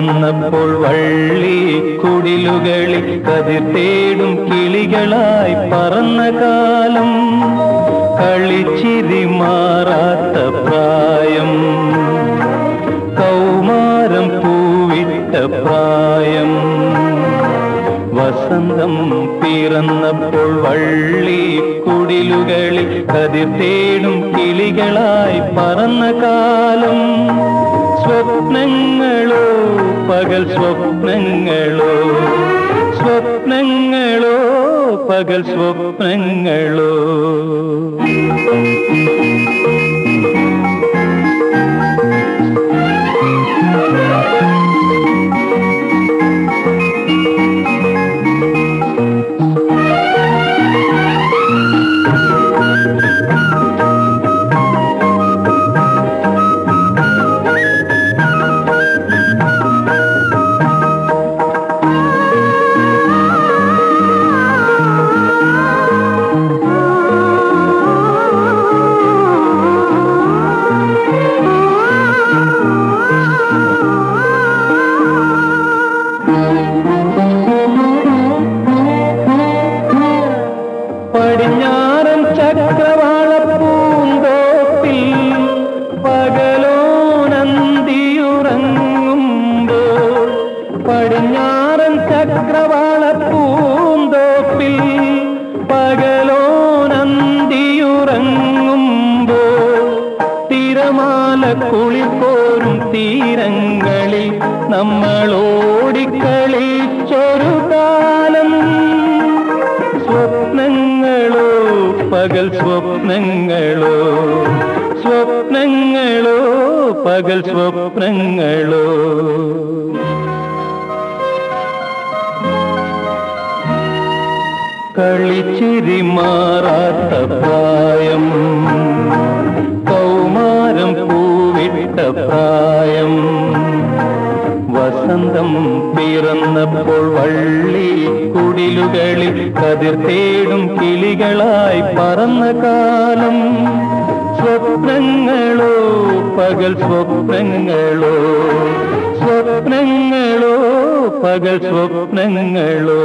പിറന്നപ്പോൾ വള്ളി കുടിലുകളിൽ കതിർ തേടും കിളികളായി പറന്ന കാലം കളിച്ചിരി മാറാത്ത പ്രായം കൗമാരം പൂവിട്ട പ്രായം വസന്തം പിറന്നപ്പോൾ വള്ളി കുടിലുകളിൽ കതിർ തേടും കിളികളായി പറന്ന കാലം സ്വപ്നങ്ങളോ പകൽ സ്വപ്നങ്ങളോ സ്വപ്നങ്ങളോ പകൽ സ്വപ്നങ്ങളോ പടിഞ്ഞാറൻ ചക്രവാള പൂന്തോപ്പിൽ പകലോനന്തിയുറങ്ങുമ്പോൾ പടിഞ്ഞാറൻ ചക്രവാള പൂന്തോപ്പിൽ പകലോനന്തിയുറങ്ങുമ്പോൾ തിരമാല കുളിപ്പോരും തീരങ്ങളിൽ നമ്മൾ ഓടിക്കളിച്ചൊരു കാലം സ്വപ്നങ്ങളോ പകൽ സ്വപ്നങ്ങളോ സ്വപ്നങ്ങളോ പകൽ സ്വപ്നങ്ങളോ കളിച്ചിരി മാറാത്ത പ്രായം കൗമാരം പൂവിട്ട പ്രായം വസന്തം പിറന്നപ്പോൾ വള്ളി കുടിലുകളിൽ കതിർ തേടും കിളികളായി പറന്ന കാലം സ്വപ്നങ്ങളോ പകൽ സ്വപ്നങ്ങളോ സ്വപ്നങ്ങളോ പകൽ സ്വപ്നങ്ങളോ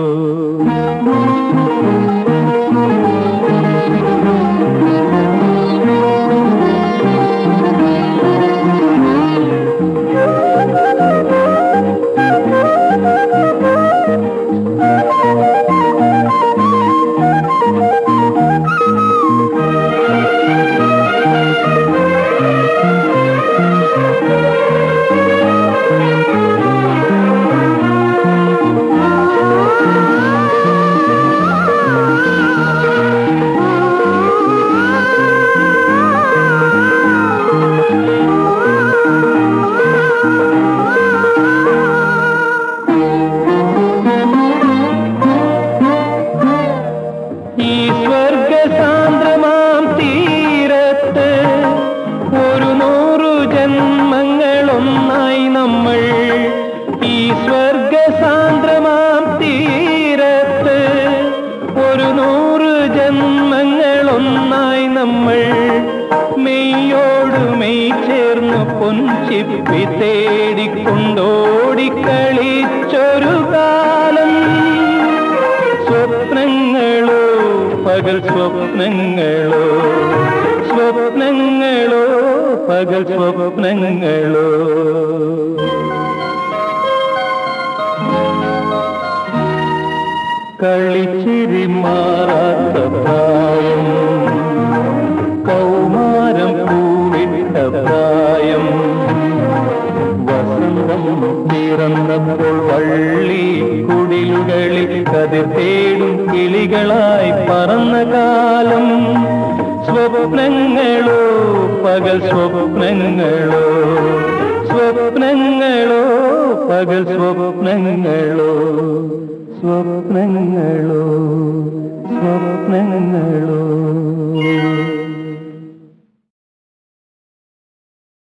ഈ സ്വർഗസാന്ദ്രമാം തീരത്ത് ഒരു നൂറു ജന്മങ്ങളൊന്നായി നമ്മൾ ഈ സ്വർഗസാന്ദ്രമാം തീരത്ത് ഒരു നൂറ് ജന്മങ്ങളൊന്നായി നമ്മൾ മെയ്യോട് മെയ് ചേർന്ന് പൊൻചിപ്പി തേടിക്കൊണ്ടോടിക്കളിച്ചൊരു കാലം സ്വപ്നങ്ങളോ പകൽ സ്വപ്നങ്ങളോ സ്വപ്നങ്ങളോ പകൽ സ്വപ്നങ്ങളോ കളിച്ചിരി മാറാത്ത പ്രായം കൗമാരം പൂവിട്ട പ്രായം വസന്തം പിറന്നപ്പോൾ വള്ളി കുടിലുകളിൽ കതിർ തേടും കിളികളായി പറന്ന കാലം സ്വപ്നങ്ങളോ പകൽ സ്വപ്നങ്ങളോ സ്വപ്നങ്ങളോ പകൽ സ്വപ്നങ്ങളോ സ്വപ്നങ്ങളോ സ്വപ്നങ്ങളോ